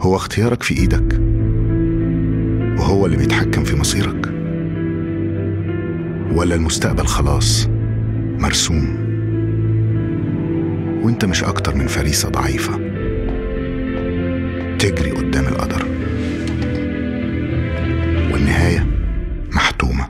هو اختيارك في ايدك وهو اللي بيتحكم في مصيرك ولا المستقبل خلاص مرسوم وانت مش اكتر من فريسه ضعيفه تجري قدام القدر والنهايه محتومه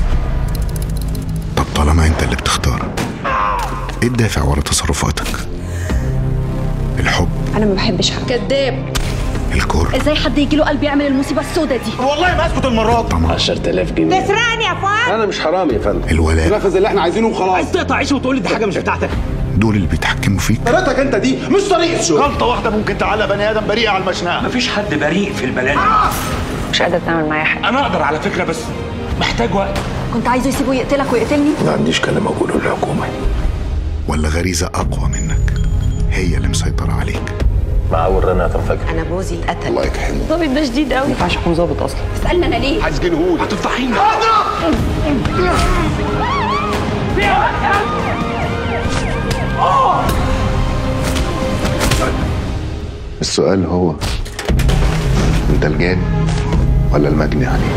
طب طالما انت اللي بتختار ايه الدافع ورا تصرفاتك الحب انا ما بحبش حد كذاب الكره ازاي حد يجي له قلب يعمل المصيبه السوداء دي والله ما اسكت المرات الطمع 10000 جنيه تسرقني يا فؤاد انا مش حرامي يا فندم الولاء نفذ اللي احنا عايزينه وخلاص تقطع عيش وتقول لي دي حاجه مش بتاعتك دول اللي بيتحكموا فيك طريقتك انت دي مش طريقه شغل غلطه واحده ممكن تعلق بني ادم بريء على المشنقه مفيش حد بريء في البلد مش قادره تعمل معايا حاجه انا اقدر على فكره بس محتاج وقت كنت عايزه يسيبه يقتلك ويقتلني ما عنديش كلام اقوله للحكومه ولا غريزه اقوى منك هي اللي مسيطره عليك مع اول رنه هتنفجر انا جوزي اتقتل الله يكحلني الضابط ده شديد قوي ما ينفعش اكون ظابط اصلا اسالني انا ليه هتسجنهولي هتفضحيني السؤال هو انت الجاني ولا المجني عليه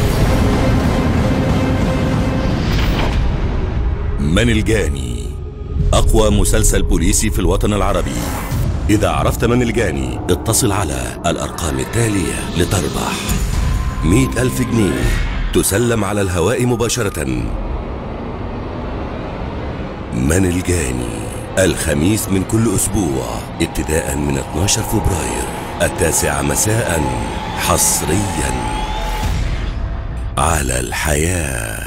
من الجاني أقوى مسلسل بوليسي في الوطن العربي إذا عرفت من الجاني اتصل على الأرقام التالية لتربح مئة ألف جنيه تسلم على الهواء مباشرة من الجاني الخميس من كل أسبوع ابتداء من 12 فبراير التاسعة مساء حصريا على الحياه